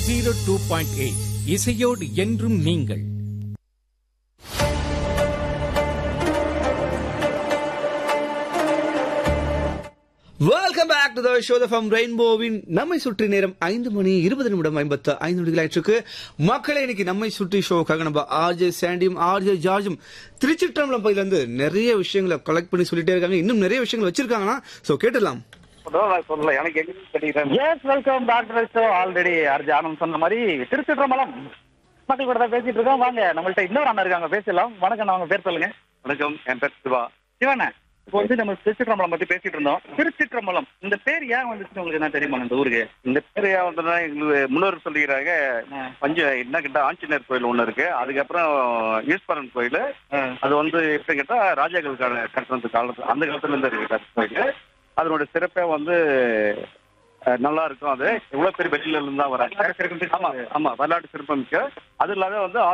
zero two point eight இசையோடு என்றும் நீங்கள் welcome back to the show from ரெயின்போவின் நம்மை சுற்றி நேரம் ஐந்து மணி இருபது நிமிடம் ஐம்பத்து ஐந்து நொடிகள் ஆயிடுச்சு மக்களே இன்னைக்கு நம்மை சுற்றி ஷோக்காக நம்ம ஆர்ஜே சாண்டியும் ஆர்ஜே ஜார்ஜும் திருச்சிற்றம்பலம் பகுதியில இருந்து நிறைய விஷயங்களை கலெக்ட் பண்ணி சொல்லிட்டே இருக்காங்க இன்னும் நிறைய விஷயங்கள் வச்சிருக்காங்கன்னா சோ கேட்டுலாம் சொல்லல எனக்கு எங்க தெரியுறேன் yes welcome doctor show already RJ Anand சொன்ன மாதிரி திருச்சிற்றம்பலம் மக்கள் கூட தான் பேசிட்டு இருக்கோம் வாங்க நம்மள்ட்ட இன்னொரு அண்ணா இருக்காங்க பேசலாம் வணக்கம் நான் உங்க பேர் சொல்லுங்க வணக்கம் என் பேர் சிவா சிவண்ண இப்போ வந்து நம்ம திருச்சிற்றம்பலம் பத்தி பேசிட்டு இருந்தோம் திருச்சிற்றம்பலம் இந்த பேர் ஏன் வந்துச்சு உங்களுக்கு என்ன தெரியுமா இந்த ஊருக்கு இந்த பேர் ஏன் வந்ததுன்னா எங்களுக்கு முன்னோர் சொல்லிக்கிறாங்க பஞ்ச என்ன கிட்ட ஆஞ்சநேயர் கோயில் ஒண்ணு இருக்கு அதுக்கப்புறம் ஈஸ்வரன் கோயில் அது வந்து எப்படி கேட்டா ராஜாக்கள் கால கட்டுறது காலத்து அந்த காலத்துல இருந்து இருக்கு அந்த கோயில் அதனோட சிறப்பே வந்து அஹ், நல்லா இருக்கும் அது எவ்வளவு பேர் வெளியில இருந்து தான் வராங்க ஆமா ஆமா வரலாற்று சிறப்பு மிக்க அது இல்லாத வந்து